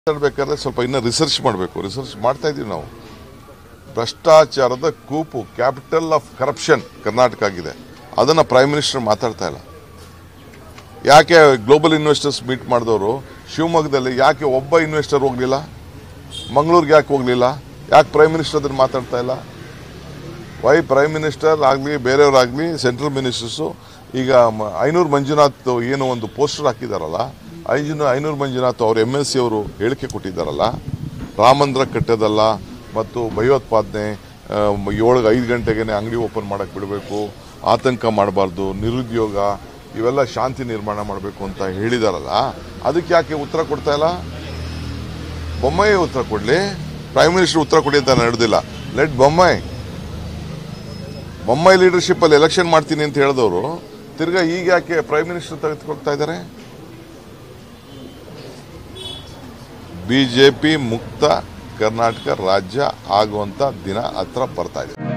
ಮಾತಾಡ್ಬೇಕಾದ್ರೆ ಸ್ವಲ್ಪ ಇನ್ನೂ ರಿಸರ್ಚ್ ಮಾಡಬೇಕು ರಿಸರ್ಚ್ ಮಾಡ್ತಾ ಇದೀವಿ ನಾವು ಭ್ರಷ್ಟಾಚಾರದ ಕೂಪು ಕ್ಯಾಪಿಟಲ್ ಆಫ್ ಕರಪ್ಷನ್ ಕರ್ನಾಟಕ ಆಗಿದೆ ಅದನ್ನು ಪ್ರೈಮ್ ಮಿನಿಸ್ಟರ್ ಮಾತಾಡ್ತಾ ಇಲ್ಲ ಯಾಕೆ ಗ್ಲೋಬಲ್ ಇನ್ವೆಸ್ಟರ್ಸ್ ಮೀಟ್ ಮಾಡಿದವರು ಶಿವಮೊಗ್ಗದಲ್ಲಿ ಯಾಕೆ ಒಬ್ಬ ಇನ್ವೆಸ್ಟರ್ ಹೋಗಲಿಲ್ಲ ಮಂಗಳೂರಿಗೆ ಯಾಕೆ ಹೋಗಲಿಲ್ಲ ಯಾಕೆ ಪ್ರೈಮ್ ಮಿನಿಸ್ಟರ್ ಅದನ್ನು ಮಾತಾಡ್ತಾ ಇಲ್ಲ ವೈ ಪ್ರೈಮ್ ಮಿನಿಸ್ಟರ್ ಆಗಲಿ ಬೇರೆಯವರಾಗಲಿ ಸೆಂಟ್ರಲ್ ಮಿನಿಸ್ಟರ್ಸು ಈಗ ಮ- ಐನೂರು ಮಂಜುನಾಥ್ ಏನು ಒಂದು ಪೋಸ್ಟರ್ ಹಾಕಿದಾರಲ್ಲ ಐನೂರು ಐನೂರು ಮಂಜುನಾಥ್ ಅವರು ಎಮ್ ಎಲ್ ಸಿ ಅವರು ಹೇಳಿಕೆ ಕೊಟ್ಟಿದ್ದಾರಲ್ಲ ರಾಮಂದ್ರ ಕಟ್ಟೋದಲ್ಲ ಮತ್ತು ಭಯೋತ್ಪಾದನೆ ಆ, ಮ- ಏಳು ಐದು ಗಂಟೆಗೆ ಅಂಗಡಿ ಓಪನ್ ಮಾಡಕ್ಕೆ ಬಿಡಬೇಕು ಆತಂಕ ಮಾಡಬಾರ್ದು ನಿರುದ್ಯೋಗ ಇವೆಲ್ಲ ಶಾಂತಿ ನಿರ್ಮಾಣ ಮಾಡಬೇಕು ಅಂತ ಹೇಳಿದಾರಲ್ಲ ಅದಕ್ಕೆ ಯಾಕೆ ಉತ್ತರ ಕೊಡ್ತಾ ಇಲ್ಲ ಬೊಮ್ಮಾಯಿ ಉತ್ತರ ಕೊಡಲಿ ಪ್ರೈಮ್ ಮಿನಿಸ್ಟರ್ ಉತ್ತರ ಕೊಡಿ ಅಂತ ನಡೆದಿಲ್ಲ ಲೆಟ್ ಬೊಮ್ಮಾಯಿ ಬೊಮ್ಮಾಯಿ ಲೀಡರ್ಶಿಪ್ ಅಲ್ಲಿ ಎಲೆಕ್ಷನ್ ಮಾಡ್ತೀನಿ ಅಂತ ಹೇಳಿದವರು ತಿರ್ಗಾ ಈಗ ಯಾಕೆ ಪ್ರೈಮ್ ಮಿನಿಸ್ಟರ್ ತೆಗೆದುಕೊಳ್ತಾ ಇದ್ದಾರೆ ಬಿಜೆಪಿ ಮುಕ್ತ ಕರ್ನಾಟಕ ರಾಜ್ಯ ಆಗುವಂತ ದಿನ ಹತ್ರ ಬರ್ತಾ ಇದೆ